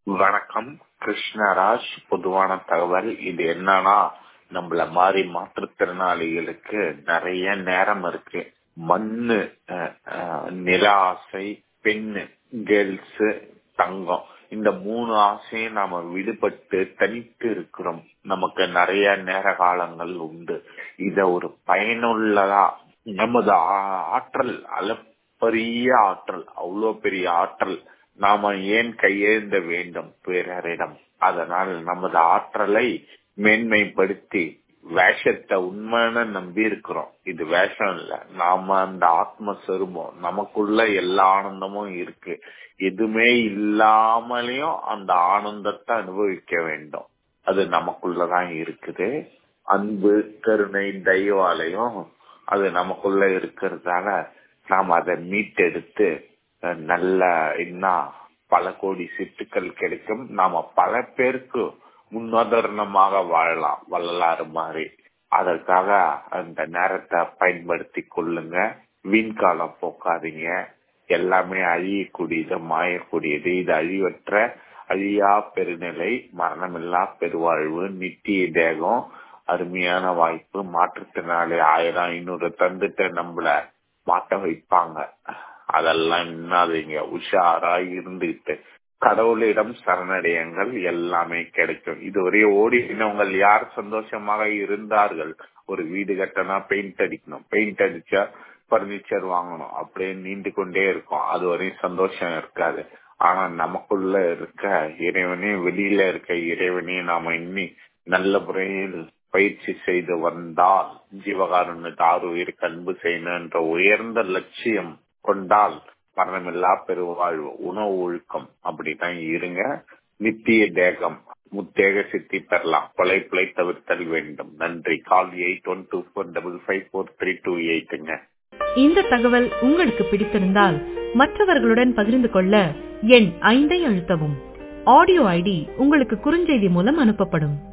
வணக்கம் கிருஷ்ணராஜ் பொதுவான தகவல் இது என்னன்னா நம்மள மாதிரி மாற்றுத்திறனாளிகளுக்கு நிறைய நேரம் இருக்கு மண்ணு அஹ், அஹ், நில ஆசை பெண்ணு கேர்ள்ஸ் தங்கம் இந்த மூணு ஆசையும் நாம விடுபட்டு தனித்து இருக்கிறோம் நமக்கு நிறைய நேர காலங்கள் உண்டு இத ஒரு பயனுள்ளதா நமது ஆ- ஆற்றல் அளப்பரிய ஆற்றல் அவ்வளோ பெரிய ஆற்றல் நாம ஏன் கையேந்த வேண்டும் பிறரிடம் அதனால் நமது ஆற்றலை மேன்மைப்படுத்தி வேஷத்தை உண்மைன்னு நம்பி இருக்கிறோம் இது வேஷம் இல்ல நாம அந்த ஆத்ம சொரூபம் நமக்குள்ள எல்லா ஆனந்தமும் இருக்கு எதுவுமே இல்லாமலையும் அந்த ஆனந்தத்தை அனுபவிக்க வேண்டும் அது நமக்குள்ளதான் இருக்குது அன்பு கருணை தெய்வாலயம் அது நமக்குள்ள இருக்கிறதால நாம் அதை மீட்டெடுத்து அஹ், நல்ல இன்னும் பல கோடி சிட்டுக்கள் கிடைக்கும் நாம பல பேருக்கு முன்னுதாரணமாக வாழலாம் வரலாறு மாதிரி அதற்காக அந்த நேரத்தை பயன்படுத்தி கொள்ளுங்க வீண்காலம் போக்காதீங்க எல்லாமே அழியக்கூடியது மாயக்கூடியது இது அழிவற்ற அழியா பெருநிலை மரணமில்லா பெருவாழ்வு நித்திய தேகம் அருமையான வாய்ப்பு மாற்றுத்திறனாளி ஆயிரம் ஐநூறு தந்துட்டு நம்மள மாட்ட வைப்பாங்க அதெல்லாம் என்னாதீங்க உஷாரா இருந்துகிட்டு கடவுளிடம் சரணடையுங்கள் எல்லாமே கிடைக்கும் இதுவரை ஓடினவங்க யார் சந்தோஷமாக இருந்தார்கள் ஒரு வீடு கட்டனா பெயிண்ட் அடிக்கணும் பெயிண்ட் அடிச்சா பர்னிச்சர் வாங்கணும் அப்படியே நீண்டு கொண்டே இருக்கும் அது வரையும் சந்தோஷம் இருக்காது ஆனா நமக்குள்ள இருக்க இறைவனே வெளியில இருக்க இறைவனே நாம இன்னி நல்ல முறையில் பயிற்சி செய்து வந்தால் ஜீவகாருண்ய தாரு உயிருக்கு அன்பு செய்யணும் என்ற உயர்ந்த லட்சியம் கொண்டால் மரணமில்லா பெருவாழ்வு உணவு ஒழுக்கம் அப்படிதான் இருங்க நித்திய தேகம் முத்தேக சித்தி பெறலாம் கொலை பிழை தவிர்த்தல் வேண்டும் நன்றி call eight one two four double five four three two எயிட்டுங்க இந்த தகவல் உங்களுக்கு பிடித்திருந்தால் மற்றவர்களுடன் பகிர்ந்து கொள்ள எண் ஐந்தை அழுத்தவும் ஆடியோ ஐடி உங்களுக்கு குறுஞ்செய்தி மூலம் அனுப்பப்படும்